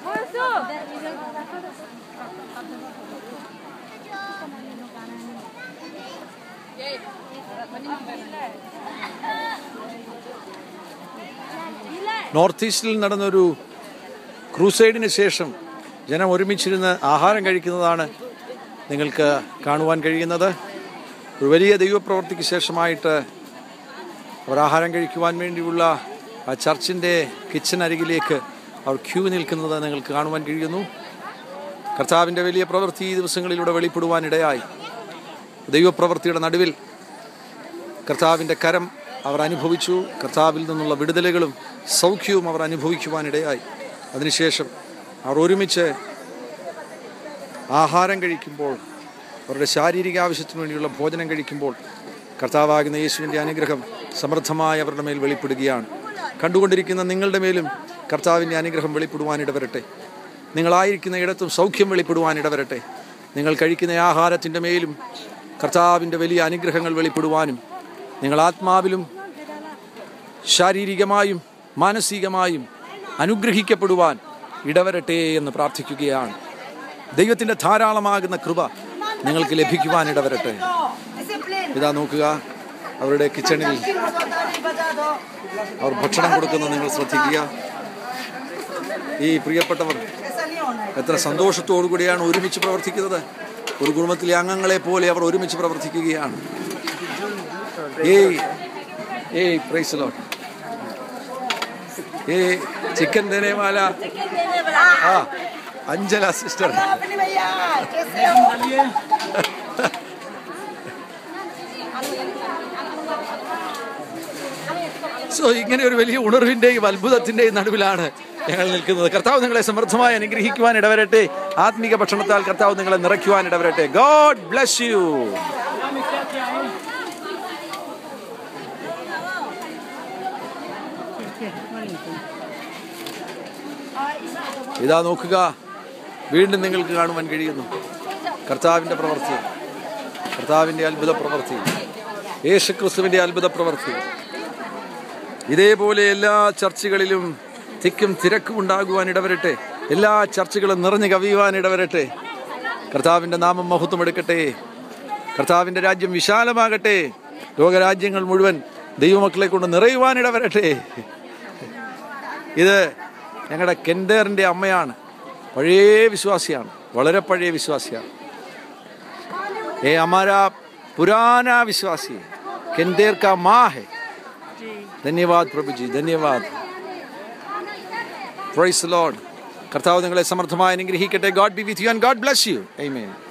north ഈസ്റ്റിൽ നടന്നൊരു ക്രൂസൈഡിന് ശേഷം ജനം ഒരുമിച്ചിരുന്ന് ആഹാരം കഴിക്കുന്നതാണ് നിങ്ങൾക്ക് കാണുവാൻ കഴിയുന്നത് ഒരു വലിയ ദൈവപ്രവർത്തിക്ക് ശേഷമായിട്ട് അവർ ആഹാരം കഴിക്കുവാൻ വേണ്ടിയുള്ള ആ ചർച്ചിൻ്റെ കിച്ചൺ അരികിലേക്ക് അവർ ക്യൂ നിൽക്കുന്നത് നിങ്ങൾക്ക് കാണുവാൻ കഴിയുന്നു കർത്താവിൻ്റെ വലിയ പ്രവൃത്തി ഈ ദിവസങ്ങളിലൂടെ വെളിപ്പെടുവാനിടയായി ദൈവപ്രവൃത്തിയുടെ നടുവിൽ കർത്താവിൻ്റെ കരം അവർ അനുഭവിച്ചു കർത്താവിൽ നിന്നുള്ള വിടുതലുകളും സൗഖ്യവും അവർ അനുഭവിക്കുവാനിടയായി അതിനുശേഷം അവർ ഒരുമിച്ച് ആഹാരം കഴിക്കുമ്പോൾ അവരുടെ ശാരീരിക ആവശ്യത്തിനു വേണ്ടിയുള്ള ഭോജനം കഴിക്കുമ്പോൾ കർത്താവാകുന്ന യേശുവിൻ്റെ അനുഗ്രഹം സമൃദ്ധമായി അവരുടെ മേൽ വെളിപ്പെടുകയാണ് കണ്ടുകൊണ്ടിരിക്കുന്ന നിങ്ങളുടെ മേലും കർത്താവിൻ്റെ അനുഗ്രഹം വെളിപ്പെടുവാനിടവരട്ടെ നിങ്ങളായിരിക്കുന്ന ഇടത്തും സൗഖ്യം വെളിപ്പെടുവാനിടവരട്ടെ നിങ്ങൾ കഴിക്കുന്ന ആഹാരത്തിൻ്റെ മേലും കർത്താവിൻ്റെ വലിയ അനുഗ്രഹങ്ങൾ വെളിപ്പെടുവാനും നിങ്ങൾ ആത്മാവിലും ശാരീരികമായും മാനസികമായും അനുഗ്രഹിക്കപ്പെടുവാൻ ഇടവരട്ടെ എന്ന് പ്രാർത്ഥിക്കുകയാണ് ദൈവത്തിൻ്റെ ധാരാളമാകുന്ന കൃപ നിങ്ങൾക്ക് ലഭിക്കുവാൻ ഇടവരട്ടെ ഇതാ നോക്കുക അവരുടെ കിച്ചണിൽ അവർ ഭക്ഷണം കൊടുക്കുന്നത് നിങ്ങൾ ശ്രദ്ധിക്കുക ഈ പ്രിയപ്പെട്ടവർ എത്ര സന്തോഷത്തോടു കൂടിയാണ് ഒരുമിച്ച് പ്രവർത്തിക്കുന്നത് ഒരു കുടുംബത്തിലെ അംഗങ്ങളെ പോലെ അവർ ഒരുമിച്ച് പ്രവർത്തിക്കുകയാണ് ഏയ് ഏയ് പ്രൈസ് ലോട്ട് ഏ ചിക്കൻ ദേനേവാല ആ അഞ്ജല സിസ്റ്റർ अपने भैया कैसे हो സോ ഇങ്ങനെ ഒരു വലിയ ഉണർവിന്റെയും അത്ഭുതത്തിന്റെയും നടുവിലാണ് ഞങ്ങൾ നിൽക്കുന്നത് കർത്താവ് നിങ്ങളെ സമൃദ്ധമായി അനുഗ്രഹിക്കുവാൻ ഇടവരട്ടെ ആത്മീക ഭക്ഷണത്താൽ കർത്താവ് നിങ്ങളെ നിറയ്ക്കുവാൻ ഇടവരട്ടെ ഗോഡ് ബ്ലസ് യു ഇതാ നോക്കുക വീണ്ടും നിങ്ങൾക്ക് കാണുവാൻ കഴിയുന്നു കർത്താവിൻ്റെ പ്രവൃത്തി കർത്താവിൻ്റെ അത്ഭുത പ്രവൃത്തി യേശുക്രിസ്തുവിൻ്റെ അത്ഭുത പ്രവൃത്തി ഇതേപോലെ എല്ലാ ചർച്ചകളിലും തിക്കും തിരക്കും ഉണ്ടാകുവാൻ ഇടവരട്ടെ എല്ലാ ചർച്ചകളും നിറഞ്ഞു കവിയുവാൻ ഇടവരട്ടെ കർത്താവിൻ്റെ നാമം മഹത്വം എടുക്കട്ടെ കർത്താവിൻ്റെ രാജ്യം വിശാലമാകട്ടെ ലോകരാജ്യങ്ങൾ മുഴുവൻ ദൈവമക്കളെ കൊണ്ട് നിറയുവാൻ ഇടവരട്ടെ ഇത് ഞങ്ങളുടെ കെൻഡേറിൻ്റെ അമ്മയാണ് പഴയ വിശ്വാസിയാണ് വളരെ പഴയ വിശ്വാസിയാണ് ഏ हमारा पुराना विश्वासी है केंदेर का माँ है ധന്യവാദ് പ്രഭുജി ധന്യവാദ് പ്രൈസ് ലോഡ് കർത്താവ് നിങ്ങളെ സമർത്ഥമായി അനുഗ്രഹിക്കട്ടെ God be with you and God bless you I